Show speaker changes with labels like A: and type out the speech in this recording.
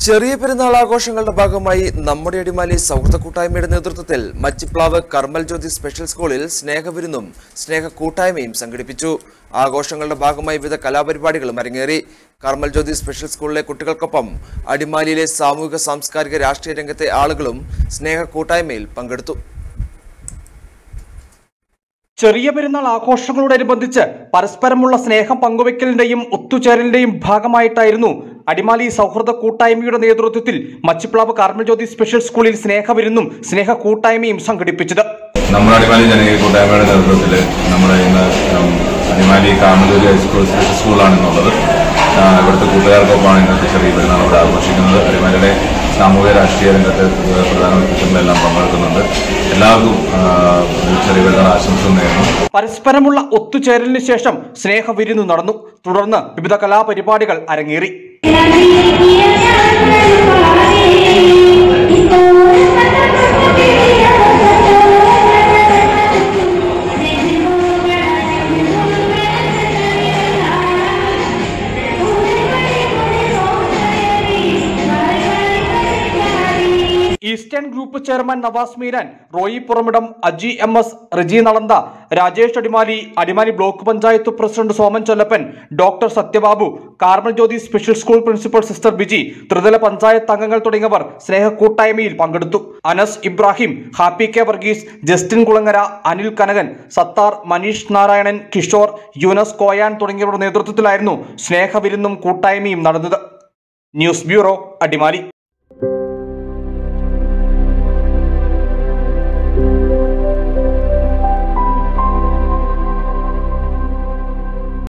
A: ചെറിയ പെരുന്നാൾ ആഘോഷങ്ങളുടെ ഭാഗമായി നമ്മുടെ അടിമാലി സൗഹൃദ കൂട്ടായ്മയുടെ നേതൃത്വത്തിൽ മച്ചിപ്ലാവ് കർമ്മൽ ജ്യോതി സ്പെഷ്യൽ സ്കൂളിൽ സ്നേഹവിരുന്നും സ്നേഹ കൂട്ടായ്മയും സംഘടിപ്പിച്ചു ആഘോഷങ്ങളുടെ ഭാഗമായി വിവിധ കലാപരിപാടികളും അരങ്ങേറി കർമ്മൽ ജ്യോതി സ്പെഷ്യൽ സ്കൂളിലെ കുട്ടികൾക്കൊപ്പം അടിമാലിയിലെ സാമൂഹിക സാംസ്കാരിക രാഷ്ട്രീയ രംഗത്തെ ആളുകളും സ്നേഹ കൂട്ടായ്മയിൽ പങ്കെടുത്തു
B: ചെറിയ പെരുന്നാൾ ആഘോഷങ്ങളോടനുബന്ധിച്ച് പരസ്പരമുള്ള സ്നേഹം പങ്കുവെക്കലിന്റെയും ഒത്തുചേരലിന്റെയും ഭാഗമായിട്ടായിരുന്നു അടിമാലി സൗഹൃദ കൂട്ടായ്മയുടെ നേതൃത്വത്തിൽ മച്ചിപ്ലാവ് കാർമൽ ജ്യോതി സ്പെഷ്യൽ സ്കൂളിൽ സ്നേഹവിരുന്നും സ്നേഹ കൂട്ടായ്മയും സംഘടിപ്പിച്ചത്
C: നമ്മുടെ അടിമാലി ജനകീയ കൂട്ടായ്മയുടെ നേതൃത്വത്തിൽ നമ്മുടെ ഇന്ന് ഉം, അടിമാലി കാമലൂരി ഹൈസ്കൂൾ സ്പെഷ്യൽ സ്കൂളാണെന്നുള്ളത് ആ, ഇവിടുത്തെ കൂട്ടുകാർക്കൊപ്പമാണ് ഇന്നത്തെ ചെറിയ പെരുന്നാൾ ഇവിടെ ആഘോഷിക്കുന്നത് അടിമാലിയുടെ സാമൂഹിക രാഷ്ട്രീയ രംഗത്തെ ഏഹ്, പ്രധാന വ്യക്തിത്വങ്ങളെല്ലാം പങ്കെടുക്കുന്നുണ്ട് എല്ലാവർക്കും ആ, ഒരു ചെറിയ പെരുന്നാൾ ആശംസ നേരുന്നു
B: പരസ്പരമുള്ള ഒത്തുചേരലിന് ശേഷം സ്നേഹവിരുന്നു നടന്നു തുടർന്ന് വിവിധ കലാപരിപാടികൾ അരങ്ങേറി eastern group chairman Nawas Meeran Roy Puramidam Aji M S Riji Nalanda Rajesh Adimali Adimali block panchayat president Soman Chollappan doctor Sathyababu Carmel Jyothi special school principal sister Biji ത്രിതല പഞ്ചായത്ത് അംഗങ്ങൾ തുടങ്ങിയവർ സ്നേഹ കൂട്ടായ്മയിൽ പങ്കെടുത്തു Anas Ibrahim Happy K Varghese Justin Kulangara Anil Kanakan Sathar Manish Narayanan Kishore Yunus Koyan തുടങ്ങിയവരുടെ നേതൃത്വത്തിലായിരുന്നു സ്നേഹവിരുന്നും കൂട്ടായ്മയും നടന്നത് ന്യൂസ് ബ്യൂറോ അടിമാലി